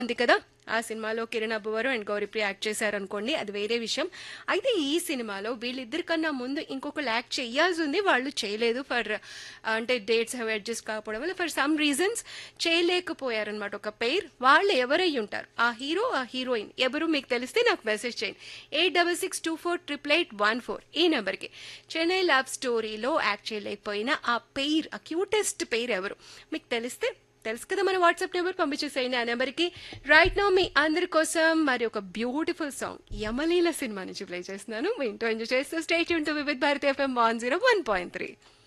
ఉంది కదా ఆ సినిమాలో కిరణ్ అబ్బవరు అండ్ గౌరీప్రియ యాక్ట్ చేశారనుకోండి అది వేరే విషయం అయితే ఈ సినిమాలో వీళ్ళిద్దరికన్నా ముందు ఇంకొకరు యాక్ట్ చేయాల్సి ఉంది వాళ్ళు చేయలేదు ఫర్ అంటే డేట్స్ అవి అడ్జస్ట్ కాకపోవడం వల్ల ఫర్ సమ్ రీజన్స్ చేయలేకపోయారనమాట ఒక పెయిర్ వాళ్ళు ఎవరై ఉంటారు ఆ హీరో ఆ హీరోయిన్ ఎవరు మీకు తెలిస్తే నాకు మెసేజ్ చేయండి eight double six two four triple eight one four ఈ నెంబర్కి చెన్నై లవ్ స్టోరీలో యాక్ట్ చేయలేకపోయినా ఆ పెయిర్ ఆ క్యూటెస్ట్ పెయిర్ ఎవరు మీకు తెలిస్తే తెలుసు కదా మన వాట్సాప్ నెంబర్ పంపించేసేయండి ఆ నెంబర్కి రైట్ నో మీ అందరి కోసం మరి ఒక బ్యూటిఫుల్ సాంగ్ యమలీల సినిమా నుంచి ప్లే చేస్తున్నాను మీ ఇంట్లో ఎంజాయ్ చేస్తూ స్టేట్ యూన్ to with Bharati FM one zero one point three